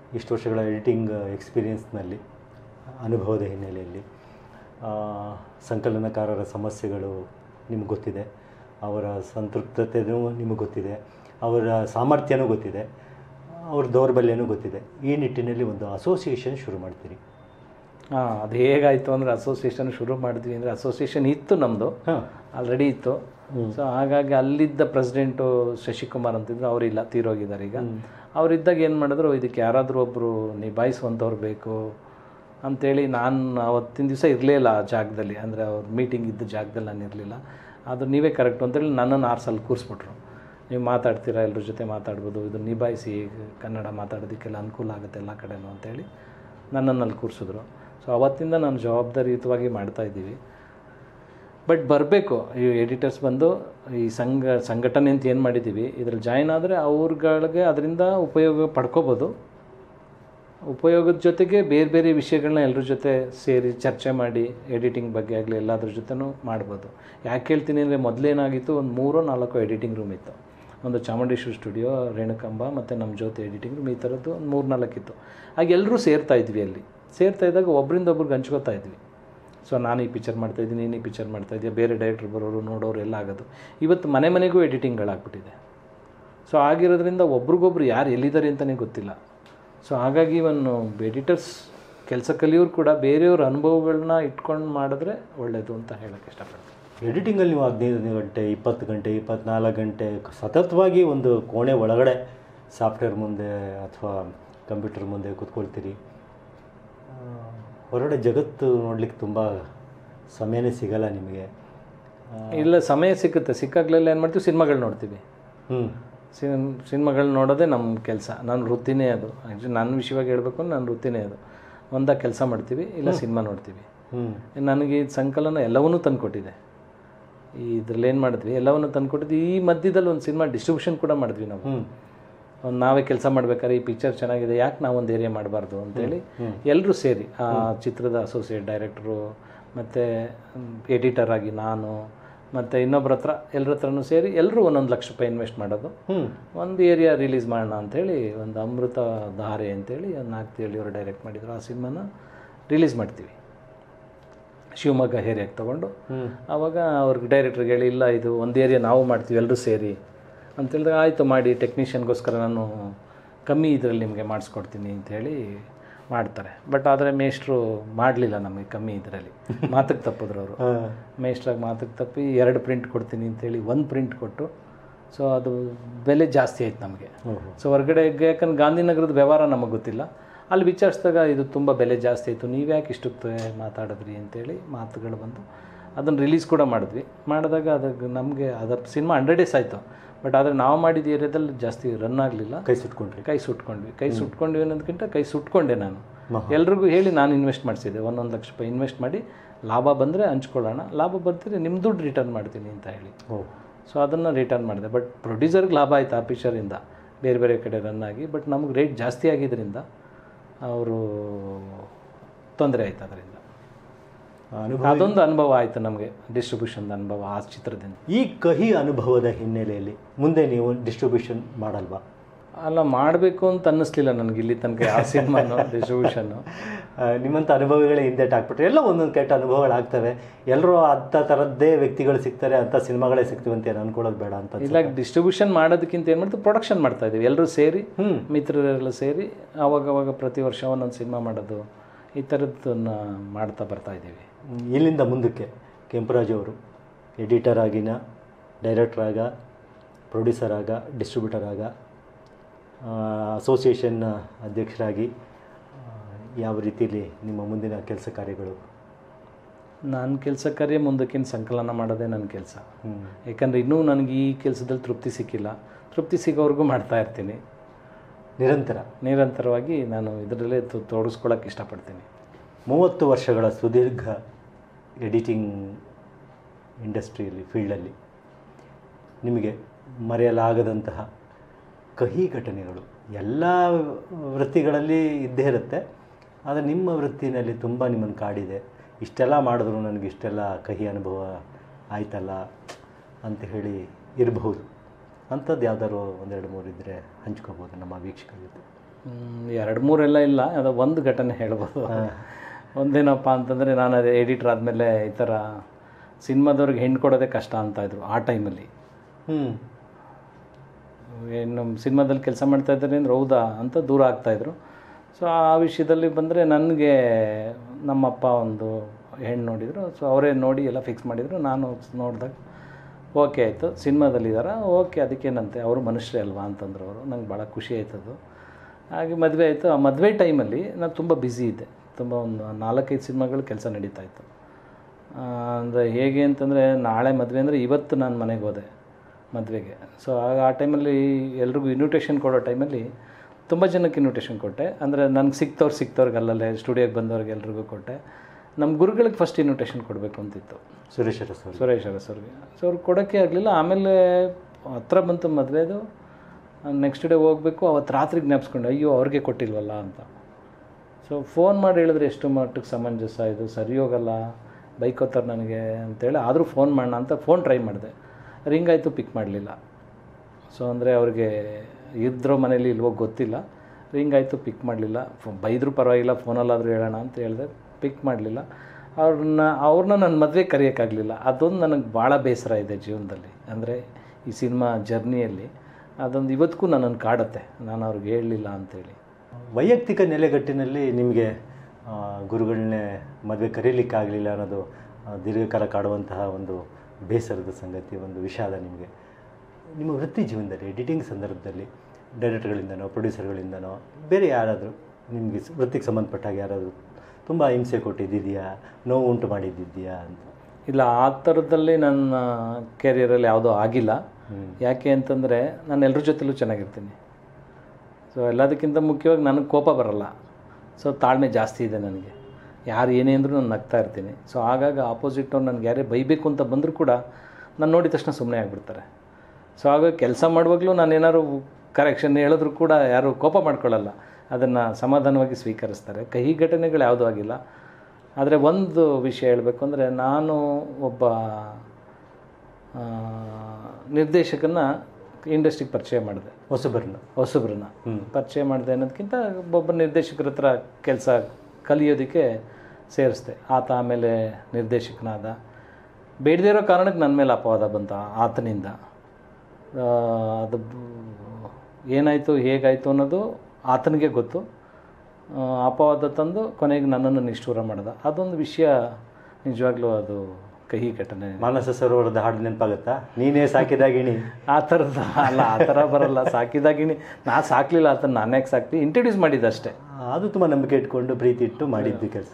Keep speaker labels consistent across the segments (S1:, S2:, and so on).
S1: ಇಷ್ಟು ವರ್ಷಗಳ ಎಡಿಟಿಂಗ್ ಎಕ್ಸ್ಪೀರಿಯನ್ಸ್ನಲ್ಲಿ ಅನುಭವದ ಹಿನ್ನೆಲೆಯಲ್ಲಿ ಆ, ಸಂಕಲನಕಾರರ ಸಮಸ್ಯೆಗಳು ನಿಮ್ಗೆ ಗೊತ್ತಿದೆ ಅವರ ಸಂತೃಪ್ತತೆಯೂ ನಿಮಗೆ ಗೊತ್ತಿದೆ ಅವರ ಸಾಮರ್ಥ್ಯನೂ ಗೊತ್ತಿದೆ ಅವ್ರ ದೌರ್ಬಲ್ಯನೂ ಗೊತ್ತಿದೆ ಈ ನಿಟ್ಟಿನಲ್ಲಿ ಒಂದು ಅಸೋಸಿಯೇಷನ್ ಶುರು ಮಾಡ್ತೀರಿ
S2: ಹಾಂ ಅದು ಹೇಗಾಯಿತು ಅಂದರೆ ಅಸೋಸಿಯೇಷನ್ ಶುರು ಮಾಡಿದ್ವಿ ಅಂದರೆ ಅಸೋಸಿಯೇಷನ್ ಇತ್ತು ನಮ್ಮದು
S1: ಹಾಂ
S2: ಆಲ್ರೆಡಿ ಇತ್ತು ಸೊ ಹಾಗಾಗಿ ಅಲ್ಲಿದ್ದ ಪ್ರೆಸಿಡೆಂಟು ಶಶಿಕುಮಾರ್ ಅಂತಿದ್ರು ಅವರಿಲ್ಲ ತೀರೋಗಿದ್ದಾರೆ ಈಗ ಅವರಿದ್ದಾಗ ಏನು ಮಾಡಿದ್ರು ಇದಕ್ಕೆ ಯಾರಾದರೂ ಒಬ್ಬರು ನಿಭಾಯಿಸುವಂಥವ್ರು ಬೇಕು ಅಂಥೇಳಿ ನಾನು ಅವತ್ತಿನ ದಿವಸ ಇರಲೇ ಇಲ್ಲ ಆ ಜಾಗದಲ್ಲಿ ಅಂದರೆ ಅವ್ರ ಮೀಟಿಂಗ್ ಇದ್ದ ಜಾಗದಲ್ಲಿ ನಾನು ಇರಲಿಲ್ಲ ಅದು ನೀವೇ ಕರೆಕ್ಟು ಅಂತೇಳಿ ನನ್ನನ್ನು ಆರು ಸಲ ಕೂರಿಸ್ಬಿಟ್ರು ನೀವು ಮಾತಾಡ್ತೀರಾ ಎಲ್ಲರ ಜೊತೆ ಮಾತಾಡ್ಬೋದು ಇದು ನಿಭಾಯಿಸಿ ಕನ್ನಡ ಮಾತಾಡೋದಕ್ಕೆಲ್ಲ ಅನುಕೂಲ ಆಗುತ್ತೆ ಎಲ್ಲ ಕಡೆನೂ ಅಂತೇಳಿ ನನ್ನನ್ನು ಅಲ್ಲಿ ಕೂರಿಸಿದ್ರು ಸೊ ಅವತ್ತಿಂದ ನಾನು ಜವಾಬ್ದಾರಿಯುತವಾಗಿ ಮಾಡ್ತಾ ಇದ್ದೀವಿ ಬಟ್ ಬರಬೇಕು ಈ ಎಡಿಟರ್ಸ್ ಬಂದು ಈ ಸಂಘ ಸಂಘಟನೆ ಅಂತ ಏನು ಮಾಡಿದ್ದೀವಿ ಇದ್ರಲ್ಲಿ ಜಾಯ್ನ್ ಆದರೆ ಅವ್ರುಗಳಿಗೆ ಅದರಿಂದ ಉಪಯೋಗ ಪಡ್ಕೋಬೋದು ಉಪಯೋಗದ ಜೊತೆಗೆ ಬೇರೆ ಬೇರೆ ವಿಷಯಗಳನ್ನ ಎಲ್ಲರ ಜೊತೆ ಸೇರಿ ಚರ್ಚೆ ಮಾಡಿ ಎಡಿಟಿಂಗ್ ಬಗ್ಗೆ ಆಗಲಿ ಎಲ್ಲದ್ರ ಜೊತೆನೂ ಮಾಡ್ಬೋದು ಯಾಕೆ ಹೇಳ್ತೀನಿ ಅಂದರೆ ಮೊದಲೇನಾಗಿತ್ತು ಒಂದು ಮೂರೋ ನಾಲ್ಕು ಎಡಿಟಿಂಗ್ ರೂಮ್ ಇತ್ತು ಒಂದು ಚಾಮುಂಡೇಶ್ವರಿ ಸ್ಟುಡಿಯೋ ರೇಣುಕಂಬ ಮತ್ತು ನಮ್ಮ ಜೊತೆ ಎಡಿಟಿಂಗ್ ರೂಮ್ ಈ ಥರದ್ದು ಒಂದು ಮೂರು ನಾಲ್ಕಿತ್ತು ಆಗ ಎಲ್ಲರೂ ಸೇರ್ತಾ ಇದ್ವಿ ಅಲ್ಲಿ ಸೇರ್ತಾ ಇದ್ದಾಗ ಒಬ್ಬರಿಂದ ಒಬ್ರಿಗೆ ಹಂಚ್ಕೋತಾ ಇದ್ವಿ ಸೊ ನಾನು ಈ ಪಿಕ್ಚರ್ ಮಾಡ್ತಾಯಿದ್ದೀನಿ ನೀನು ಈ ಪಿಕ್ಚರ್ ಮಾಡ್ತಾಯಿದ್ಯಾ ಬೇರೆ ಡೈರೆಕ್ಟ್ರ್ ಬರೋರು ನೋಡೋರು ಎಲ್ಲ ಆಗೋದು ಇವತ್ತು ಮನೆ ಮನೆಗೂ ಎಡಿಟಿಂಗ್ಗಳಾಗ್ಬಿಟ್ಟಿದೆ ಸೊ ಆಗಿರೋದ್ರಿಂದ ಒಬ್ರಿಗೊಬ್ರು ಯಾರು ಎಲ್ಲಿದ್ದಾರೆ ಅಂತಲೇ ಗೊತ್ತಿಲ್ಲ ಸೊ ಹಾಗಾಗಿ ಇವನು ಎಡಿಟರ್ಸ್ ಕೆಲಸ ಕಲಿಯೋರು ಕೂಡ ಬೇರೆಯವ್ರ ಅನುಭವಗಳನ್ನ ಇಟ್ಕೊಂಡು ಮಾಡಿದ್ರೆ ಒಳ್ಳೆಯದು ಅಂತ ಹೇಳೋಕ್ಕೆ ಇಷ್ಟಪಡ್ತೀನಿ
S1: ಎಡಿಟಿಂಗಲ್ಲಿ ನೀವು ಹದಿನೈದು ಗಂಟೆ ಇಪ್ಪತ್ತು ಗಂಟೆ ಇಪ್ಪತ್ನಾಲ್ಕು ಗಂಟೆ ಸತತವಾಗಿ ಒಂದು ಕೋಣೆ ಒಳಗಡೆ ಸಾಫ್ಟ್ವೇರ್ ಮುಂದೆ ಅಥವಾ ಕಂಪ್ಯೂಟರ್ ಮುಂದೆ ಕೂತ್ಕೊಳ್ತೀರಿ ಆ, ಹೊರಗಡೆ ಜಗತ್ತು ನೋಡ್ಲಿಕ್ಕೆ ತುಂಬ ಸಮಯನೇ ಸಿಗಲ್ಲ ನಿಮಗೆ
S2: ಇಲ್ಲ ಸಮಯ ಸಿಕ್ಕುತ್ತೆ ಸಿಕ್ಕಾಗಲೆಲ್ಲ ಏನು ಮಾಡ್ತೀವಿ ಸಿನಿಮಾಗಳು ನೋಡ್ತೀವಿ
S1: ಹ್ಞೂ
S2: ಸಿನ್ ಸಿನಿಮಾಗಳು ನೋಡೋದೇ ನಮ್ಮ ಕೆಲಸ ನನ್ನ ವೃತ್ತಿನೇ ಅದು ಆ್ಯಕ್ಚುಲಿ ನನ್ನ ವಿಷಯವಾಗಿ ಹೇಳಬೇಕು ಅಂದ್ರೆ ನನ್ನ ವೃತ್ತಿನೇ ಅದು ಒಂದಾಗ ಕೆಲಸ ಮಾಡ್ತೀವಿ ಇಲ್ಲ ಸಿನಿಮಾ ನೋಡ್ತೀವಿ
S1: ಹ್ಞೂ
S2: ನನಗೆ ಈ ಸಂಕಲನ ಎಲ್ಲವನ್ನೂ ತಂದುಕೊಟ್ಟಿದೆ ಈ ಇದ್ರಲ್ಲಿ ಏನು ಮಾಡಿದ್ವಿ ಎಲ್ಲವನ್ನೂ ತಂದುಕೊಟ್ಟಿದ್ವಿ ಈ ಮಧ್ಯದಲ್ಲಿ ಒಂದು ಸಿನಿಮಾ ಡಿಸ್ಟ್ರಿಬ್ಯೂಷನ್ ಕೂಡ ಮಾಡಿದ್ವಿ ನಾವು
S1: ಹ್ಞೂ
S2: ಒಂದು ನಾವೇ ಕೆಲಸ ಮಾಡ್ಬೇಕಾದ್ರೆ ಈ ಪಿಕ್ಚರ್ ಚೆನ್ನಾಗಿದೆ ಯಾಕೆ ನಾವು ಒಂದು ಏರಿಯಾ ಮಾಡಬಾರ್ದು ಅಂತೇಳಿ ಎಲ್ಲರೂ ಸೇರಿ ಆ ಚಿತ್ರದ ಅಸೋಸಿಯೇಟ್ ಡೈರೆಕ್ಟ್ರು ಮತ್ತು ಎಡಿಟರ್ ಆಗಿ ನಾನು ಮತ್ತು ಇನ್ನೊಬ್ಬರ ಹತ್ರ ಎಲ್ಲರ ಹತ್ರನೂ ಸೇರಿ ಎಲ್ಲರೂ ಒಂದೊಂದು ಲಕ್ಷ ರೂಪಾಯಿ ಇನ್ವೆಸ್ಟ್ ಮಾಡೋದು
S1: ಹ್ಞೂ
S2: ಒಂದು ಏರಿಯಾ ರಿಲೀಸ್ ಮಾಡೋಣ ಅಂಥೇಳಿ ಒಂದು ಅಮೃತ ಧಾರೆ ಅಂತೇಳಿ ಒಂದು ನಾಲ್ಕು ಅವರು ಡೈರೆಕ್ಟ್ ಮಾಡಿದ್ರು ಆ ಸಿನಿಮಾನ ರಿಲೀಸ್ ಮಾಡ್ತೀವಿ ಶಿವಮೊಗ್ಗ ಏರಿಯಾಗೆ ತೊಗೊಂಡು
S1: ಹ್ಞೂ
S2: ಆವಾಗ ಅವ್ರಿಗೆ ಡೈರೆಕ್ಟ್ರಿಗೆ ಹೇಳಿ ಇಲ್ಲ ಇದು ಒಂದು ಏರಿಯಾ ನಾವು ಮಾಡ್ತೀವಿ ಎಲ್ಲರೂ ಸೇರಿ ಅಂತೇಳಿದಾಗ ಆಯಿತು ಮಾಡಿ ಟೆಕ್ನಿಷಿಯನ್ಗೋಸ್ಕರ ನಾನು ಕಮ್ಮಿ ಇದರಲ್ಲಿ ನಿಮಗೆ ಮಾಡಿಸ್ಕೊಡ್ತೀನಿ ಅಂಥೇಳಿ ಮಾಡ್ತಾರೆ ಬಟ್ ಆದರೆ ಮೇಷ್ಟ್ರು ಮಾಡಲಿಲ್ಲ ನಮಗೆ ಕಮ್ಮಿ ಇದರಲ್ಲಿ ಮಾತಕ್ಕೆ ತಪ್ಪಿದ್ರು ಅವರು
S1: ಹಾಂ
S2: ಮೇಷ್ಟ್ರಾಗಿ ಮಾತಕ್ಕೆ ತಪ್ಪಿ ಎರಡು ಪ್ರಿಂಟ್ ಕೊಡ್ತೀನಿ ಅಂತೇಳಿ ಒಂದು ಪ್ರಿಂಟ್ ಕೊಟ್ಟು ಸೊ ಅದು ಬೆಲೆ ಜಾಸ್ತಿ ಆಯ್ತು ನಮಗೆ
S1: ಓಹೋ
S2: ಸೊ ಹೊರಗಡೆ ಯಾಕಂದ್ರೆ ಗಾಂಧಿನಗರದ ವ್ಯವಹಾರ ನಮಗೆ ಗೊತ್ತಿಲ್ಲ ಅಲ್ಲಿ ವಿಚಾರಿಸಿದಾಗ ಇದು ತುಂಬ ಬೆಲೆ ಜಾಸ್ತಿ ಆಯಿತು ನೀವು ಯಾಕೆ ಇಷ್ಟಕ್ಕೆ ಮಾತಾಡಿದ್ರಿ ಅಂತೇಳಿ ಮಾತುಗಳು ಬಂದು ಅದನ್ನು ರಿಲೀಸ್ ಕೂಡ ಮಾಡಿದ್ವಿ ಮಾಡಿದಾಗ ಅದಕ್ಕೆ ನಮಗೆ ಅದರ ಸಿನಿಮಾ ಹಂಡ್ರೆಡ್ ಡೇಸ್ ಆಯಿತು ಬಟ್ ಆದರೆ ನಾವು ಮಾಡಿದ ಏರಿಯಾದಲ್ಲಿ ಜಾಸ್ತಿ ರನ್ ಆಗಲಿಲ್ಲ
S1: ಕೈ ಸುಟ್ಕೊಂಡ್ರಿ
S2: ಕೈ ಸುಟ್ಕೊಂಡ್ವಿ ಕೈ ಸುಟ್ಕೊಂಡ್ವಿ ಅನ್ನೋದಕ್ಕಿಂತ ಕೈ ಸುಟ್ಕೊಂಡೆ ನಾನು
S1: ಮಹಾ.
S2: ಎಲ್ರಿಗೂ ಹೇಳಿ ನಾನು ಇನ್ವೆಸ್ಟ್ ಮಾಡಿಸಿದ್ದೆ ಒಂದೊಂದು ಲಕ್ಷ ರೂಪಾಯಿ ಇನ್ವೆಸ್ಟ್ ಮಾಡಿ ಲಾಭ ಬಂದರೆ ಹಂಚ್ಕೊಳ್ಳೋಣ ಲಾಭ ಬರ್ತಿದ್ರೆ ನಿಮ್ಮ ದುಡ್ಡು ರಿಟರ್ನ್ ಮಾಡ್ತೀನಿ ಅಂತ ಹೇಳಿ
S1: ಓ
S2: ಸೊ ಅದನ್ನು ರಿಟರ್ನ್ ಮಾಡಿದೆ ಬಟ್ ಪ್ರೊಡ್ಯೂಸರ್ಗೆ ಲಾಭ ಆಯಿತು ಆ ಪಿಕ್ಚರಿಂದ ಬೇರೆ ಬೇರೆ ಕಡೆ ರನ್ ಆಗಿ ಬಟ್ ನಮ್ಗೆ ರೇಟ್ ಜಾಸ್ತಿ ಆಗಿದ್ದರಿಂದ ಅವರು ತೊಂದರೆ ಆಯ್ತು ಅದರಿಂದ
S1: ಅನುಭವ
S2: ಅದೊಂದು ಅನುಭವ ಆಯಿತು ನಮಗೆ ಡಿಸ್ಟ್ರಿಬ್ಯೂಷನ್ದ ಅನುಭವ ಆ ಚಿತ್ರದಿಂದ
S1: ಈ ಕಹಿ ಅನುಭವದ ಹಿನ್ನೆಲೆಯಲ್ಲಿ ಮುಂದೆ ನೀವು ಡಿಸ್ಟ್ರಿಬ್ಯೂಷನ್ ಮಾಡಲ್ವಾ
S2: ಅಲ್ಲ ಮಾಡಬೇಕು ಅಂತ ಅನ್ನಿಸ್ಲಿಲ್ಲ ನನಗೆ ಇಲ್ಲಿ ತನಕ ಯಾವ ಸಿನಿಮಾನು ಡಿಸ್ಟ್ರಿಬ್ಯೂಷನ್ನು
S1: ಆ, ನಿಮ್ಮಂಥ ಅನುಭವಿಗಳೇ ಹಿಂದೆಟ್ ಹಾಕ್ಬಿಟ್ರೆ ಎಲ್ಲ ಒಂದೊಂದು ಕೆಟ್ಟ ಅನುಭವಗಳಾಗ್ತವೆ ಎಲ್ಲರೂ ಅಂಥ ಥರದ್ದೇ ವ್ಯಕ್ತಿಗಳು ಸಿಗ್ತಾರೆ ಅಂಥ ಸಿನಿಮಾಗಳೇ ಸಿಗ್ತೀವಿ ಅಂತ ಏನು ಅನ್ಕೊಳ್ಳೋದು ಬೇಡ ಅಂತ
S2: ಇಲ್ಲ ಡಿಸ್ಟ್ರಿಬ್ಯೂಷನ್ ಮಾಡೋದಕ್ಕಿಂತ ಏನು ಮಾಡ್ತೀವಿ ಪ್ರೊಡಕ್ಷನ್ ಮಾಡ್ತಾ ಇದ್ದೀವಿ ಎಲ್ಲರೂ ಸೇರಿ
S1: ಹ್ಞೂ
S2: ಮಿತ್ರರೆಲ್ಲ ಸೇರಿ ಆವಾಗವಾಗ ಪ್ರತಿ ವರ್ಷ ಒಂದೊಂದು ಸಿನಿಮಾ ಮಾಡೋದು ಈ ಥರದ್ದನ್ನು ಮಾಡ್ತಾ ಬರ್ತಾ ಇದ್ದೀವಿ
S1: ಇಲ್ಲಿಂದ ಮುಂದಕ್ಕೆ ಕೆಂಪರಾಜು ಅವರು ಎಡಿಟರ್ ಆಗಿನ ಡೈರೆಕ್ಟರ್ ಆಗ ಪ್ರೊಡ್ಯೂಸರ್ ಆಗ ಡಿಸ್ಟ್ರಿಬ್ಯೂಟರ್ ಆಗ ಅಸೋಸಿಯೇಷನ್ ಅಧ್ಯಕ್ಷರಾಗಿ ಆ, ಯಾವ ರೀತಿಯಲ್ಲಿ ನಿಮ್ಮ ಮುಂದಿನ ಕೆಲಸ ಕಾರ್ಯಗಳು
S2: ನನ್ನ ಕೆಲಸ ಕಾರ್ಯ ಮುಂದಕ್ಕಿನ ಸಂಕಲನ ಮಾಡೋದೇ ನನ್ನ ಕೆಲಸ
S1: ಹ್ಞೂ
S2: ಯಾಕಂದರೆ ಇನ್ನೂ ನನಗೆ ಈ ಕೆಲಸದಲ್ಲಿ ತೃಪ್ತಿ ಸಿಕ್ಕಿಲ್ಲ ತೃಪ್ತಿ ಸಿಗೋವರೆಗೂ ಮಾಡ್ತಾ ಇರ್ತೀನಿ
S1: ನಿರಂತರ
S2: ನಿರಂತರವಾಗಿ ನಾನು ಇದರಲ್ಲೇ ತೊ- ತೊಡಗಿಸ್ಕೊಳ್ಳೋಕೆ ಇಷ್ಟಪಡ್ತೀನಿ
S1: ಮೂವತ್ತು ವರ್ಷಗಳ ಸುದೀರ್ಘ ಎಡಿಟಿಂಗ್ ಇಂಡಸ್ಟ್ರಿಯಲ್ಲಿ ಫೀಲ್ಡಲ್ಲಿ ನಿಮಗೆ ಮರೆಯಲಾಗದಂತಹ ಕಹಿ ಘಟನೆಗಳು ಎಲ್ಲ ವೃತ್ತಿಗಳಲ್ಲಿ ಇದ್ದೇ ಇರುತ್ತೆ ಆದರೆ ನಿಮ್ಮ ವೃತ್ತಿನಲ್ಲಿ ತುಂಬ ನಿಮ್ಮನ್ನು ಕಾಡಿದೆ ಇಷ್ಟೆಲ್ಲ ಮಾಡಿದ್ರು ನನಗೆ ಇಷ್ಟೆಲ್ಲ ಕಹಿ ಅನುಭವ ಆಯ್ತಲ್ಲ ಅಂತ ಹೇಳಿ ಇರಬಹುದು ಅಂಥದ್ದು ಯಾವ್ದಾದ್ರು ಒಂದೆರಡು ಮೂರು ಇದ್ದರೆ ಹಂಚ್ಕೋಬೋದು ನಮ್ಮ ವೀಕ್ಷಕರ ಜೊತೆ
S2: ಎರಡು ಮೂರೆಲ್ಲ ಇಲ್ಲ ಅದು ಒಂದು ಘಟನೆ ಹೇಳ್ಬೋದು ಒಂದೇನಪ್ಪ ಅಂತಂದರೆ ನಾನು ಅದೇ ಎಡಿಟ್ರ್ ಆದಮೇಲೆ ಈ ಥರ ಸಿನಿಮಾದವ್ರಿಗೆ ಹೆಣ್ಣು ಕೊಡೋದೇ ಕಷ್ಟ ಅಂತ ಇದ್ರು ಆ ಟೈಮಲ್ಲಿ
S1: ಹ್ಞೂ
S2: ಏನು ಸಿನಿಮಾದಲ್ಲಿ ಕೆಲಸ ಮಾಡ್ತಾ ಇದ್ದಾರೆ ಅಂದ್ರೆ ಹೌದಾ ಅಂತ ದೂರ ಆಗ್ತಾಯಿದ್ರು ಸೊ ಆ ವಿಷಯದಲ್ಲಿ ಬಂದರೆ ನನಗೆ ನಮ್ಮಪ್ಪ ಒಂದು ಹೆಣ್ಣು ನೋಡಿದರು ಸೊ ಅವರೇ ನೋಡಿ ಎಲ್ಲ ಫಿಕ್ಸ್ ಮಾಡಿದರು ನಾನು ನೋಡಿದಾಗ ಓಕೆ ಆಯಿತು ಸಿನಿಮಾದಲ್ಲಿದ್ದಾರಾ ಓಕೆ ಅದಕ್ಕೇನಂತೆ ಅವರು ಮನುಷ್ಯರೇ ಅಲ್ವಾ ಅಂತಂದ್ರು ಅವರು ನಂಗೆ ಭಾಳ ಖುಷಿ ಆಯ್ತದು ಹಾಗೆ ಮದುವೆ ಆಯಿತು ಆ ಮದುವೆ ಟೈಮಲ್ಲಿ ನಾನು ತುಂಬ ಬ್ಯುಸಿ ಇದ್ದೆ ತುಂಬ ಒಂದು ನಾಲ್ಕೈದು ಸಿನಿಮಾಗಳು ಕೆಲಸ ನಡೀತಾ ಇತ್ತು ಅಂದರೆ ಹೇಗೆ ಅಂತಂದರೆ ನಾಳೆ ಮದುವೆ ಅಂದರೆ ಇವತ್ತು ನಾನು ಮನೆಗೆ ಹೋದೆ ಮದುವೆಗೆ ಸೊ ಆಗ ಆ ಟೈಮಲ್ಲಿ ಎಲ್ರಿಗೂ ಇನ್ವಿಟೇಷನ್ ಕೊಡೋ ಟೈಮಲ್ಲಿ ತುಂಬ ಜನಕ್ಕೆ ಇನ್ವಿಟೇಷನ್ ಕೊಟ್ಟೆ ಅಂದರೆ ನನಗೆ ಸಿಕ್ತವ್ರು ಸಿಕ್ತವ್ರಿಗೆ ಅಲ್ಲಲ್ಲೇ ಸ್ಟುಡಿಯೋಗೆ ಬಂದವ್ರಿಗೆ ಎಲ್ರಿಗೂ ಕೊಟ್ಟೆ ನಮ್ಮ ಗುರುಗಳಿಗೆ ಫಸ್ಟ್ ಇನ್ವಿಟೇಷನ್ ಕೊಡಬೇಕು ಅಂತಿತ್ತು
S1: ಸುರೇಶ್ ಅರಸ್ ಅವರು
S2: ಸುರೇಶ್ ಅರಸ್ ಅವ್ರಿಗೆ ಸೊ ಅವ್ರು ಕೊಡೋಕ್ಕೆ ಆಗಲಿಲ್ಲ ಆಮೇಲೆ ಹತ್ರ ಬಂತು ಮದುವೆದು ನೆಕ್ಸ್ಟ್ ಡೇ ಹೋಗಬೇಕು ಅವತ್ತು ರಾತ್ರಿ ಜ್ಞಾಪಿಸ್ಕೊಂಡು ಅಯ್ಯೋ ಅವ್ರಿಗೆ ಕೊಟ್ಟಿಲ್ವಲ್ಲ ಅಂತ ಸೊ ಫೋನ್ ಮಾಡಿ ಹೇಳಿದ್ರೆ ಎಷ್ಟು ಮಟ್ಟಕ್ಕೆ ಸಮಂಜಸ ಇದು ಸರಿ ಹೋಗಲ್ಲ ಬೈಕೋತಾರೆ ನನಗೆ ಅಂತೇಳಿ ಆದರೂ ಫೋನ್ ಮಾಡೋಣ ಅಂತ ಫೋನ್ ಟ್ರೈ ಮಾಡಿದೆ ರಿಂಗ್ ಆಯಿತು ಪಿಕ್ ಮಾಡಲಿಲ್ಲ ಸೊ ಅಂದರೆ ಅವ್ರಿಗೆ ಇದ್ರೋ ಮನೇಲಿ ಇಲ್ವೋ ಗೊತ್ತಿಲ್ಲ ರಿಂಗ್ ಆಯಿತು ಪಿಕ್ ಮಾಡಲಿಲ್ಲ ಬೈದರೂ ಪರವಾಗಿಲ್ಲ ಫೋನಲ್ಲಾದರೂ ಹೇಳೋಣ ಅಂತ ಹೇಳಿದೆ ಪಿಕ್ ಮಾಡಲಿಲ್ಲ ಅವ್ರನ್ನ ಅವ್ರನ್ನ ನನ್ನ ಮದುವೆ ಕರೆಯೋಕ್ಕಾಗಲಿಲ್ಲ ಅದೊಂದು ನನಗೆ ಭಾಳ ಬೇಸರ ಇದೆ ಜೀವನದಲ್ಲಿ ಅಂದರೆ ಈ ಸಿನಿಮಾ ಜರ್ನಿಯಲ್ಲಿ ಅದೊಂದು ಇವತ್ತಿಗೂ ನನ್ನನ್ನು ಕಾಡುತ್ತೆ ನಾನು ಅವ್ರಿಗೆ ಹೇಳಲಿಲ್ಲ ಅಂತೇಳಿ
S1: ವೈಯಕ್ತಿಕ ನೆಲೆಗಟ್ಟಿನಲ್ಲಿ ನಿಮಗೆ ಆ, ಗುರುಗಳನ್ನೇ ಮದುವೆ ಕರೀಲಿಕ್ಕಾಗಲಿಲ್ಲ ಅನ್ನೋದು ಆ, ದೀರ್ಘಕಾಲ ಕಾಡುವಂತಹ ಒಂದು ಬೇಸರದ ಸಂಗತಿ ಒಂದು ವಿಷಾದ ನಿಮಗೆ ನಿಮ್ಮ ವೃತ್ತಿ ಜೀವನದಲ್ಲಿ ಎಡಿಟಿಂಗ್ ಸಂದರ್ಭದಲ್ಲಿ ಡೈರೆಕ್ಟರ್ಗಳಿಂದನೋ ಪ್ರೊಡ್ಯೂಸರ್ಗಳಿಂದನೋ ಬೇರೆ ಯಾರಾದರೂ ನಿಮಗೆ ಸ- ವೃತ್ತಿಗೆ ಸಂಬಂಧಪಟ್ಟಾಗ ಯಾರಾದರೂ ತುಂಬ ಹಿಂಸೆ ಕೊಟ್ಟಿದ್ದಿದೆಯಾ ನೋವು ಉಂಟು ಮಾಡಿದ್ದಿದೆಯಾ ಅಂತ
S2: ಇಲ್ಲ ಆ ಥರದಲ್ಲಿ ನನ್ನ ಕೆರಿಯರಲ್ಲಿ ಯಾವುದೂ ಆಗಿಲ್ಲ
S1: ಹ್ಮ್.
S2: ಯಾಕೆ ಅಂತಂದರೆ ನಾನು ಎಲ್ಲರ ಜೊತೆಲೂ ಚೆನ್ನಾಗಿರ್ತೀನಿ ಸೊ ಎಲ್ಲದಕ್ಕಿಂತ ಮುಖ್ಯವಾಗಿ ನನಗೆ ಕೋಪ ಬರಲ್ಲ ಸೊ ತಾಳ್ಮೆ ಜಾಸ್ತಿ ಇದೆ ನನಗೆ ಯಾರು ಏನೇ ಅಂದರೂ ನಾನು ನಗ್ತಾ ಇರ್ತೀನಿ ಸೊ ಆಗಾಗ ಆಪೋಸಿಟ್ನವ್ರು ನನಗೆ ಯಾರೇ ಬೈಬೇಕು ಅಂತ ಬಂದರೂ ಕೂಡ ನಾನು ನೋಡಿದ ತಕ್ಷಣ ಸುಮ್ಮನೆ ಆಗಿಬಿಡ್ತಾರೆ ಸೊ ಆಗ ಕೆಲಸ ಮಾಡುವಾಗಲೂ ನಾನು ಏನಾದ್ರು ಕರೆಕ್ಷನ್ ಹೇಳಿದ್ರು ಕೂಡ ಯಾರು ಕೋಪ ಮಾಡ್ಕೊಳ್ಳಲ್ಲ ಅದನ್ನು ಸಮಾಧಾನವಾಗಿ ಸ್ವೀಕರಿಸ್ತಾರೆ ಕಹಿ ಘಟನೆಗಳು ಯಾವುದೂ ಆಗಿಲ್ಲ ಆದರೆ ಒಂದು ವಿಷಯ ಹೇಳಬೇಕು ಅಂದರೆ ನಾನು ಒಬ್ಬ ಆ, ನಿರ್ದೇಶಕನ ಇಂಡಸ್ಟ್ರಿಗೆ ಪರಿಚಯ ಮಾಡಿದೆ
S1: ಹೊಸಬರನ್ನ
S2: ಹೊಸಬ್ರನ್ನ
S1: ಹ್ಮ್.
S2: ಪರಿಚಯ ಮಾಡಿದೆ ಅನ್ನೋದಕ್ಕಿಂತ ಒಬ್ಬ ನಿರ್ದೇಶಕರ ಹತ್ರ ಕೆಲಸ ಕಲಿಯೋದಕ್ಕೆ ಸೇರಿಸ್ದೆ ಆತ ಆಮೇಲೆ ನಿರ್ದೇಶಕನಾದ ಬೇಡದೇ ಇರೋ ಕಾರಣಕ್ಕೆ ನನ್ನ ಮೇಲೆ ಅಪವಾದ ಬಂತ ಆತನಿಂದ ಆ, ಅದು ಬ- ಏನಾಯಿತು ಹೇಗಾಯಿತು ಅನ್ನೋದು ಆತನಿಗೆ ಗೊತ್ತು ಆ, ಅಪವಾದ ತಂದು ಕೊನೆಗೆ ನನ್ನನ್ನು ನಿಷ್ಠೂರ ಮಾಡ್ದ ಅದೊಂದು ವಿಷಯ ನಿಜವಾಗ್ಲೂ ಅದು ಕಹಿ ಘಟನೆ
S1: ಮಾನಸ ಸರೋವರದ ಹಾಡು ನೆನಪಾಗುತ್ತಾ ನೀನೇ ಸಾಕಿದ ಗಿಣಿ
S2: ಆ ಥರದ ಅಲ್ಲ ಆ ಥರ ಬರಲ್ಲ ಸಾಕಿದಾಗಿನಿ ನಾ ಸಾಕಲಿಲ್ಲ ಆತನ ನಾನು ಯಾಕೆ ಸಾಕ್ತಿ ಇಂಟ್ರಡ್ಯೂಸ್ ಮಾಡಿದ್ದಷ್ಟೇ
S1: ಅದು ತುಂಬ ನಂಬಿಕೆ ಇಟ್ಕೊಂಡು ಪ್ರೀತಿ ಇಟ್ಟು ಮಾಡಿದ್ದು ಕೆಲಸ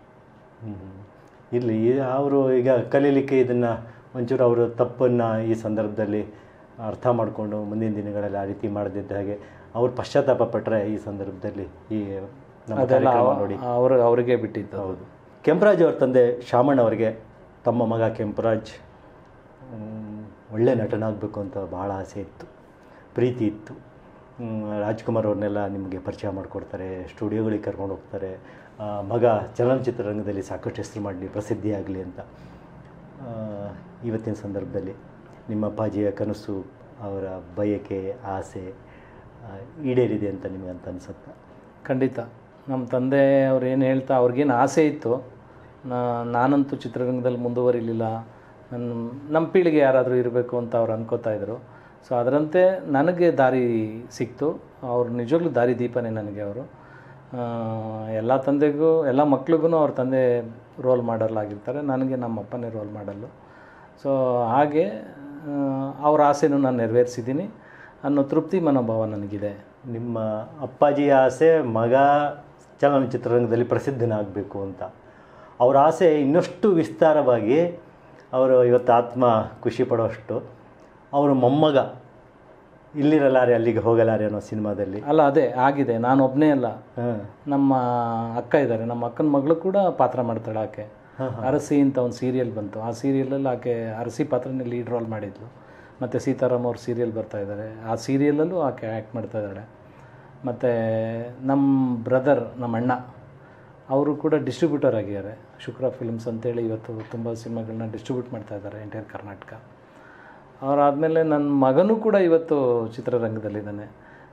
S1: ಇರಲಿ ಅವರು ಈಗ ಕಲೀಲಿಕ್ಕೆ ಇದನ್ನು ಒಂಚೂರು ಅವರು ತಪ್ಪನ್ನು ಈ ಸಂದರ್ಭದಲ್ಲಿ ಅರ್ಥ ಮಾಡಿಕೊಂಡು ಮುಂದಿನ ದಿನಗಳಲ್ಲಿ ಆ ರೀತಿ ಮಾಡದಿದ್ದ ಹಾಗೆ ಅವ್ರು ಪಶ್ಚಾತ್ತಾಪ ಪಟ್ಟರೆ ಈ ಸಂದರ್ಭದಲ್ಲಿ ಈ ನಮ್ಮ
S2: ಅದೆಲ್ಲ
S1: ಕಾರ್ಯಕ್ರಮ
S2: ಅವ-
S1: ನೋಡಿ
S2: ಅವ್ರು ಅವರಿಗೆ ಬಿಟ್ಟಿದ್ದು
S1: ಹೌದು ಕೆಂಪರಾಜ್ ಅವ್ರ ತಂದೆ ಶಾಮಣ್ಣ ಅವರಿಗೆ ತಮ್ಮ ಮಗ ಕೆಂಪರಾಜ್ ಮ್, ಒಳ್ಳೆ ನಟನಾಗಬೇಕು ಅಂತ ಭಾಳ ಆಸೆ ಇತ್ತು ಪ್ರೀತಿ ಇತ್ತು ಮ್, ರಾಜ್ಕುಮಾರ್ ಅವ್ರನ್ನೆಲ್ಲ ನಿಮಗೆ ಪರಿಚಯ ಮಾಡಿಕೊಡ್ತಾರೆ ಸ್ಟುಡಿಯೋಗಳಿಗೆ ಕರ್ಕೊಂಡು ಹೋಗ್ತಾರೆ ಆ, ಮಗ ಚಲನಚಿತ್ರರಂಗದಲ್ಲಿ ಸಾಕಷ್ಟು ಹೆಸರು ಮಾಡಲಿ ಪ್ರಸಿದ್ಧಿ ಆಗಲಿ ಅಂತ ಆ, ಇವತ್ತಿನ ಸಂದರ್ಭದಲ್ಲಿ ನಿಮ್ಮ ಅಪ್ಪಾಜಿಯ ಕನಸು ಅವರ ಬಯಕೆ ಆಸೆ ಆ, ಈಡೇರಿದೆ ಅಂತ ನಿಮಗೆ ಅಂತ ಅನಿಸುತ್ತಾ
S2: ಖಂಡಿತ ನಮ್ಮ ತಂದೆ ಅವ್ರು ಏನು ಹೇಳ್ತಾ ಅವ್ರಿಗೇನು ಆಸೆ ಇತ್ತು ನಾ- ನಾನಂತೂ ಚಿತ್ರರಂಗದಲ್ಲಿ ಮುಂದುವರಿಲಿಲ್ಲ ನನ್ನ ನಮ್ಮ ಪೀಳಿಗೆ ಯಾರಾದರೂ ಇರಬೇಕು ಅಂತ ಅವ್ರು ಅನ್ಕೋತಾ ಇದ್ರು ಸೊ ಅದರಂತೆ ನನಗೆ ದಾರಿ ಸಿಕ್ತು ಅವ್ರು ನಿಜವಾಗ್ಲೂ ದಾರಿ ದೀಪನೇ ನನಗೆ ಅವರು ಎಲ್ಲ ತಂದೆಗೂ ಎಲ್ಲ ಮಕ್ಳಿಗೂ ಅವ್ರ ತಂದೆ ರೋಲ್ ಮಾಡಲ್ ಆಗಿರ್ತಾರೆ ನನಗೆ ನಮ್ಮ ಅಪ್ಪನೇ ರೋಲ್ ಮಾಡಲ್ಲು ಸೊ ಹಾಗೆ ಆ, ಅವ್ರ ಆಸೆನೂ ನಾನು ನೆರವೇರಿಸಿದ್ದೀನಿ ಅನ್ನೋ ತೃಪ್ತಿ ಮನೋಭಾವ ನನಗಿದೆ
S1: ನಿಮ್ಮ ಅಪ್ಪಾಜಿಯ ಆಸೆ ಮಗ ಚಲನಚಿತ್ರರಂಗದಲ್ಲಿ ಪ್ರಸಿದ್ಧನಾಗಬೇಕು ಅಂತ ಅವರ ಆಸೆ ಇನ್ನಷ್ಟು ವಿಸ್ತಾರವಾಗಿ ಅವರು ಇವತ್ತು ಆತ್ಮ ಖುಷಿ ಪಡೋಷ್ಟು ಅವರ ಮೊಮ್ಮಗ ಇಲ್ಲಿರಲಾರೆ ಅಲ್ಲಿಗೆ ಹೋಗಲಾರೆ ಅನ್ನೋ ಸಿನಿಮಾದಲ್ಲಿ
S2: ಅಲ್ಲ ಅದೇ ಆಗಿದೆ ನಾನು ಒಬ್ಬನೇ ಅಲ್ಲ
S1: ಹಾಂ
S2: ನಮ್ಮ ಅಕ್ಕ ಇದ್ದಾರೆ ನಮ್ಮ ಅಕ್ಕನ ಮಗಳು ಕೂಡ ಪಾತ್ರ ಮಾಡ್ತಾಳೆ ಆಕೆ ಅರಸಿ ಅಂತ ಒಂದು ಸೀರಿಯಲ್ ಬಂತು ಆ ಸೀರಿಯಲಲ್ಲಿ ಆಕೆ ಅರಸಿ ಪಾತ್ರನೇ ಲೀಡ್ ರೋಲ್ ಮಾಡಿದ್ಲು ಮತ್ತು ಸೀತಾರಾಮ್ ಅವ್ರ ಸೀರಿಯಲ್ ಬರ್ತಾ ಇದ್ದಾರೆ ಆ ಸೀರಿಯಲಲ್ಲೂ ಆಕೆ ಆ್ಯಕ್ಟ್ ಮಾಡ್ತಾ ಇದ್ದಾಳೆ ಮತ್ತು ನಮ್ಮ ಬ್ರದರ್ ನಮ್ಮ ಅಣ್ಣ ಅವರು ಕೂಡ ಡಿಸ್ಟ್ರಿಬ್ಯೂಟರ್ ಆಗಿದ್ದಾರೆ ಶುಕ್ರ ಫಿಲ್ಮ್ಸ್ ಅಂತೇಳಿ ಇವತ್ತು ತುಂಬ ಸಿನಿಮಾಗಳನ್ನ ಡಿಸ್ಟ್ರಿಬ್ಯೂಟ್ ಮಾಡ್ತಾ ಇದ್ದಾರೆ ಎಂಟೈರ್ ಕರ್ನಾಟಕ ಅವರಾದಮೇಲೆ ನನ್ನ ಮಗನೂ ಕೂಡ ಇವತ್ತು ಚಿತ್ರರಂಗದಲ್ಲಿದ್ದಾನೆ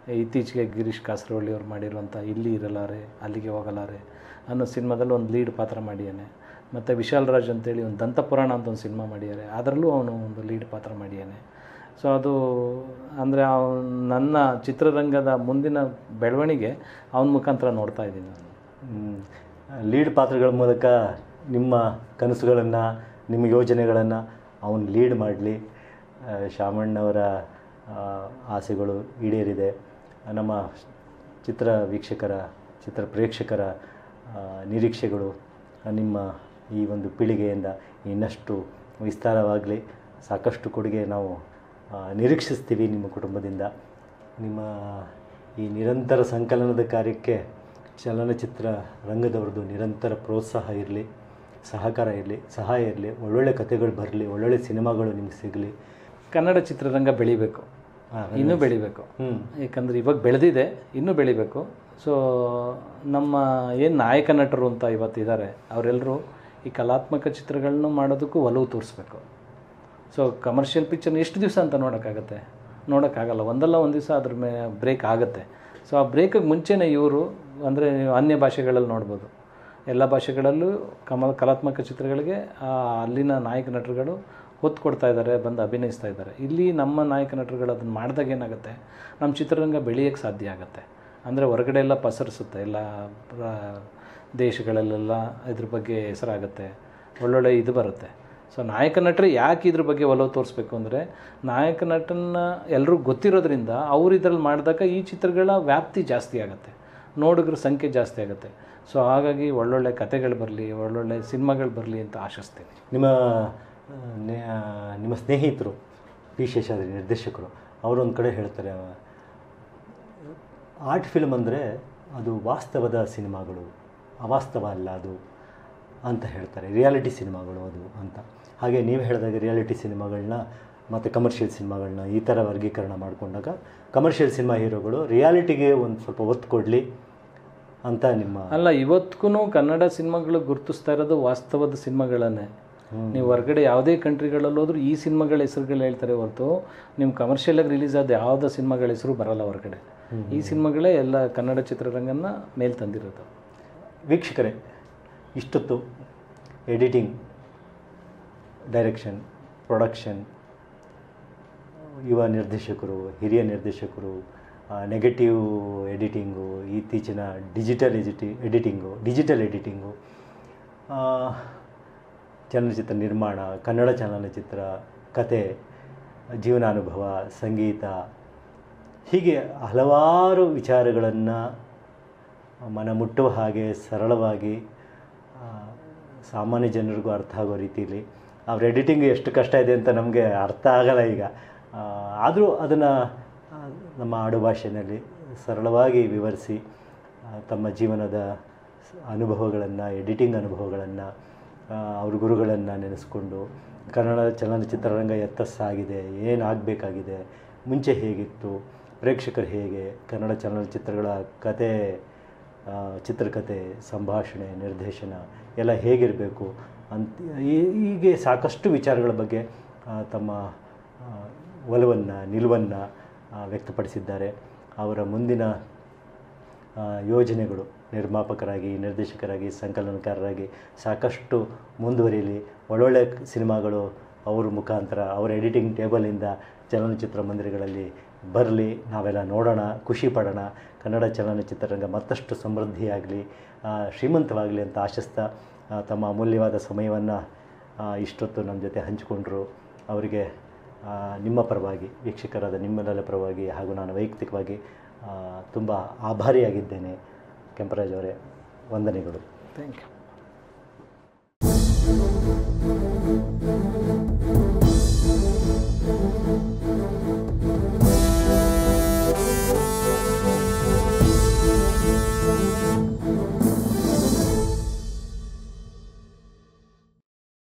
S2: ಇತ್ತೀಚೆಗೆ ಗಿರೀಶ್ ಕಾಸರವಳ್ಳಿ ಅವ್ರು ಮಾಡಿರುವಂಥ ಇಲ್ಲಿ ಇರಲಾರೆ ಅಲ್ಲಿಗೆ ಹೋಗಲಾರೆ ಅನ್ನೋ ಸಿನಿಮಾದಲ್ಲಿ ಒಂದು ಲೀಡ್ ಪಾತ್ರ ಮಾಡಿದ್ದಾನೆ ಮತ್ತು ವಿಶಾಲ್ ರಾಜ್ ಅಂತೇಳಿ ಒಂದು ದಂತಪುರಾಣ ಅಂತ ಒಂದು ಸಿನಿಮಾ ಮಾಡಿದ್ದಾರೆ ಅದರಲ್ಲೂ ಅವನು ಒಂದು ಲೀಡ್ ಪಾತ್ರ ಮಾಡಿದ್ದಾನೆ ಸೊ ಅದು ಅಂದರೆ ನನ್ನ ಚಿತ್ರರಂಗದ ಮುಂದಿನ ಬೆಳವಣಿಗೆ ಅವನ ಮುಖಾಂತರ ನೋಡ್ತಾ ಇದ್ದೀನಿ ನಾನು
S1: ಲೀಡ್ ಪಾತ್ರಗಳ ಮೂಲಕ ನಿಮ್ಮ ಕನಸುಗಳನ್ನು ನಿಮ್ಮ ಯೋಜನೆಗಳನ್ನು ಅವನು ಲೀಡ್ ಮಾಡಲಿ ಶಾಮಣ್ಣವರ ಆ, ಆಸೆಗಳು ಈಡೇರಿದೆ ನಮ್ಮ ಚಿತ್ರ ವೀಕ್ಷಕರ ಚಿತ್ರ ಪ್ರೇಕ್ಷಕರ ಆ, ನಿರೀಕ್ಷೆಗಳು ನಿಮ್ಮ ಈ ಒಂದು ಪೀಳಿಗೆಯಿಂದ ಇನ್ನಷ್ಟು ವಿಸ್ತಾರವಾಗಲಿ ಸಾಕಷ್ಟು ಕೊಡುಗೆ ನಾವು ಆ, ನಿರೀಕ್ಷಿಸ್ತೀವಿ ನಿಮ್ಮ ಕುಟುಂಬದಿಂದ ನಿಮ್ಮ ಈ ನಿರಂತರ ಸಂಕಲನದ ಕಾರ್ಯಕ್ಕೆ ಚಲನಚಿತ್ರ ರಂಗದವ್ರದ್ದು ನಿರಂತರ ಪ್ರೋತ್ಸಾಹ ಇರಲಿ ಸಹಕಾರ ಇರಲಿ ಸಹಾಯ ಇರಲಿ ಒಳ್ಳೊಳ್ಳೆ ಕಥೆಗಳು ಬರಲಿ ಒಳ್ಳೊಳ್ಳೆ ಸಿನಿಮಾಗಳು ನಿಮ್ಗೆ ಸಿಗಲಿ
S2: ಕನ್ನಡ ಚಿತ್ರರಂಗ ಬೆಳಿಬೇಕು ಇನ್ನೂ ಬೆಳಿಬೇಕು
S1: ಹ್ಞೂ
S2: ಏಕೆಂದರೆ ಇವಾಗ ಬೆಳೆದಿದೆ ಇನ್ನೂ ಬೆಳಿಬೇಕು ಸೊ ನಮ್ಮ ಏನು ನಾಯಕ ನಟರು ಅಂತ ಇವತ್ತಿದ್ದಾರೆ ಅವರೆಲ್ಲರೂ ಈ ಕಲಾತ್ಮಕ ಚಿತ್ರಗಳನ್ನು ಮಾಡೋದಕ್ಕೂ ಒಲವು ತೋರಿಸ್ಬೇಕು ಸೊ ಕಮರ್ಷಿಯಲ್ ಪಿಕ್ಚರ್ನ ಎಷ್ಟು ದಿವಸ ಅಂತ ನೋಡೋಕ್ಕಾಗತ್ತೆ ನೋಡೋಕ್ಕಾಗಲ್ಲ ಒಂದಲ್ಲ ಒಂದು ದಿವಸ ಅದ್ರ ಮೇ ಬ್ರೇಕ್ ಆಗುತ್ತೆ ಸೊ ಆ ಬ್ರೇಕಿಗೆ ಮುಂಚೆನೇ ಇವರು ಅಂದರೆ ಅನ್ಯ ಭಾಷೆಗಳಲ್ಲಿ ನೋಡ್ಬೋದು ಎಲ್ಲ ಭಾಷೆಗಳಲ್ಲೂ ಕಮ ಕಲಾತ್ಮಕ ಚಿತ್ರಗಳಿಗೆ ಆ ಅಲ್ಲಿನ ನಾಯಕ ನಟರುಗಳು ಒತ್ತು ಕೊಡ್ತಾ ಇದ್ದಾರೆ ಬಂದು ಅಭಿನಯಿಸ್ತಾ ಇದ್ದಾರೆ ಇಲ್ಲಿ ನಮ್ಮ ನಾಯಕ ನಟರುಗಳು ಅದನ್ನು ಮಾಡಿದಾಗ ಏನಾಗುತ್ತೆ ನಮ್ಮ ಚಿತ್ರರಂಗ ಬೆಳೆಯೋಕ್ಕೆ ಸಾಧ್ಯ ಆಗುತ್ತೆ ಅಂದರೆ ಹೊರಗಡೆ ಎಲ್ಲ ಪಸರಿಸುತ್ತೆ ಎಲ್ಲ ಪ್ರ- ದೇಶಗಳಲ್ಲೆಲ್ಲ ಇದ್ರ ಬಗ್ಗೆ ಹೆಸರಾಗುತ್ತೆ ಒಳ್ಳೊಳ್ಳೆ ಇದು ಬರುತ್ತೆ ಸೊ ನಾಯಕ ನಟರು ಯಾಕೆ ಇದ್ರ ಬಗ್ಗೆ ಒಲವು ತೋರಿಸ್ಬೇಕು ಅಂದರೆ ನಾಯಕ ನಟನ ಎಲ್ಲರೂ ಗೊತ್ತಿರೋದ್ರಿಂದ ಅವ್ರು ಇದ್ರಲ್ಲಿ ಮಾಡಿದಾಗ ಈ ಚಿತ್ರಗಳ ವ್ಯಾಪ್ತಿ ಜಾಸ್ತಿ ಆಗುತ್ತೆ ನೋಡುಗರ ಸಂಖ್ಯೆ ಜಾಸ್ತಿ ಆಗುತ್ತೆ ಸೊ ಹಾಗಾಗಿ ಒಳ್ಳೊಳ್ಳೆ ಕತೆಗಳು ಬರಲಿ ಒಳ್ಳೊಳ್ಳೆ ಸಿನಿಮಾಗಳು ಬರಲಿ ಅಂತ ಆಶಿಸ್ತೀನಿ
S1: ನಿಮ್ಮ ಆ, ನೆ- ಆ, ನಿಮ್ಮ ಸ್ನೇಹಿತರು ಪಿ ಶೇಷಾದ್ರಿ ನಿರ್ದೇಶಕರು ಅವರೊಂದು ಕಡೆ ಹೇಳ್ತಾರೆ ಆರ್ಟ್ ಫಿಲ್ಮ್ ಅಂದರೆ ಅದು ವಾಸ್ತವದ ಸಿನಿಮಾಗಳು ಅವಾಸ್ತವ ಅಲ್ಲ ಅದು ಅಂತ ಹೇಳ್ತಾರೆ ರಿಯಾಲಿಟಿ ಸಿನಿಮಾಗಳು ಅದು ಅಂತ ಹಾಗೆ ನೀವು ಹೇಳಿದಾಗ ರಿಯಾಲಿಟಿ ಸಿನಿಮಾಗಳನ್ನ ಮತ್ತು ಕಮರ್ಷಿಯಲ್ ಸಿನಿಮಾಗಳನ್ನ ಈ ಥರ ವರ್ಗೀಕರಣ ಮಾಡಿಕೊಂಡಾಗ ಕಮರ್ಷಿಯಲ್ ಸಿನಿಮಾ ಹೀರೋಗಳು ರಿಯಾಲಿಟಿಗೆ ಒಂದು ಸ್ವಲ್ಪ ಒತ್ತು ಕೊಡಲಿ ಅಂತ ನಿಮ್ಮ
S2: ಅಲ್ಲ ಇವತ್ತಿಗೂ ಕನ್ನಡ ಸಿನಿಮಾಗಳು ಗುರುತಿಸ್ತಾ ಇರೋದು ವಾಸ್ತವದ ಸಿನಿಮಾಗಳನ್ನೇ ನೀವು ಹೊರಗಡೆ ಯಾವುದೇ ಕಂಟ್ರಿಗಳಲ್ಲಿ ಹೋದ್ರೂ ಈ ಸಿನಿಮಾಗಳ ಹೆಸರುಗಳು ಹೇಳ್ತಾರೆ ಹೊರತು ನಿಮ್ಮ ಕಮರ್ಷಿಯಲಾಗಿ ರಿಲೀಸ್ ಆದ ಯಾವುದೇ ಸಿನಿಮಾಗಳ ಹೆಸರು ಬರಲ್ಲ ಹೊರಗಡೆ ಈ ಸಿನಿಮಾಗಳೇ ಎಲ್ಲ ಕನ್ನಡ ಚಿತ್ರರಂಗನ ಮೇಲ್ ತಂದಿರೋದು
S1: ವೀಕ್ಷಕರೇ ಇಷ್ಟೊತ್ತು ಎಡಿಟಿಂಗ್ ಡೈರೆಕ್ಷನ್ ಪ್ರೊಡಕ್ಷನ್ ಯುವ ನಿರ್ದೇಶಕರು ಹಿರಿಯ ನಿರ್ದೇಶಕರು ನೆಗೆಟಿವ್ ಎಡಿಟಿಂಗು ಇತ್ತೀಚಿನ ಡಿಜಿಟಲ್ ಎಡಿಟಿ ಎಡಿಟಿಂಗು ಡಿಜಿಟಲ್ ಎಡಿಟಿಂಗು ಚಲನಚಿತ್ರ ನಿರ್ಮಾಣ ಕನ್ನಡ ಚಲನಚಿತ್ರ ಕತೆ ಜೀವನಾನುಭವ ಸಂಗೀತ ಹೀಗೆ ಹಲವಾರು ವಿಚಾರಗಳನ್ನು ಮನಮುಟ್ಟುವ ಹಾಗೆ ಸರಳವಾಗಿ ಆ, ಸಾಮಾನ್ಯ ಜನರಿಗೂ ಅರ್ಥ ಆಗೋ ರೀತಿಯಲ್ಲಿ ಅವ್ರ ಎಡಿಟಿಂಗ್ ಎಷ್ಟು ಕಷ್ಟ ಇದೆ ಅಂತ ನಮಗೆ ಅರ್ಥ ಆಗಲ್ಲ ಈಗ ಆದರೂ ಅದನ್ನು ನಮ್ಮ ಆಡುಭಾಷೆಯಲ್ಲಿ ಸರಳವಾಗಿ ವಿವರಿಸಿ ಆ, ತಮ್ಮ ಜೀವನದ ಸ- ಅನುಭವಗಳನ್ನು ಎಡಿಟಿಂಗ್ ಅನುಭವಗಳನ್ನು ಅವ್ರ ಗುರುಗಳನ್ನು ನೆನೆಸ್ಕೊಂಡು ಕನ್ನಡ ಚಲನಚಿತ್ರರಂಗ ಎತ್ತ ಸಾಗಿದೆ ಏನಾಗಬೇಕಾಗಿದೆ ಮುಂಚೆ ಹೇಗಿತ್ತು ಪ್ರೇಕ್ಷಕರು ಹೇಗೆ ಕನ್ನಡ ಚಲನಚಿತ್ರಗಳ ಕತೆ ಆ, ಚಿತ್ರಕಥೆ ಸಂಭಾಷಣೆ ನಿರ್ದೇಶನ ಎಲ್ಲ ಹೇಗಿರಬೇಕು ಅಂತ ಈ- ಹೀಗೆ ಸಾಕಷ್ಟು ವಿಚಾರಗಳ ಬಗ್ಗೆ ಆ, ತಮ್ಮ ಒಲವನ್ನು ನಿಲುವನ್ನು ವ್ಯಕ್ತಪಡಿಸಿದ್ದಾರೆ ಅವರ ಮುಂದಿನ ಆ, ಯೋಜನೆಗಳು ನಿರ್ಮಾಪಕರಾಗಿ ನಿರ್ದೇಶಕರಾಗಿ ಸಂಕಲನಕಾರರಾಗಿ ಸಾಕಷ್ಟು ಮುಂದುವರಿಯಲಿ ಒಳ್ಳೊಳ್ಳೆ ಸಿನಿಮಾಗಳು ಅವ್ರ ಮುಖಾಂತರ ಅವರ ಎಡಿಟಿಂಗ್ ಟೇಬಲಿಂದ ಚಲನಚಿತ್ರ ಮಂದಿರಗಳಲ್ಲಿ ಬರಲಿ ನಾವೆಲ್ಲ ನೋಡೋಣ ಖುಷಿ ಪಡೋಣ ಕನ್ನಡ ಚಲನಚಿತ್ರರಂಗ ಮತ್ತಷ್ಟು ಸಮೃದ್ಧಿಯಾಗಲಿ ಶ್ರೀಮಂತವಾಗಲಿ ಅಂತ ಆಶಿಸ್ತಾ ಆ, ತಮ್ಮ ಅಮೂಲ್ಯವಾದ ಸಮಯವನ್ನು ಇಷ್ಟೊತ್ತು ನಮ್ಮ ಜೊತೆ ಹಂಚಿಕೊಂಡ್ರು ಅವರಿಗೆ ಆ, ನಿಮ್ಮ ಪರವಾಗಿ ವೀಕ್ಷಕರಾದ ನಿಮ್ಮೆಲ್ಲರ ಪರವಾಗಿ ಹಾಗೂ ನಾನು ವೈಯಕ್ತಿಕವಾಗಿ ತುಂಬ ಆಭಾರಿಯಾಗಿದ್ದೇನೆ ಕೆಂಪರಾಜ್ ಅವರೇ ವಂದನೆಗಳು
S2: ಥ್ಯಾಂಕ್ ಯು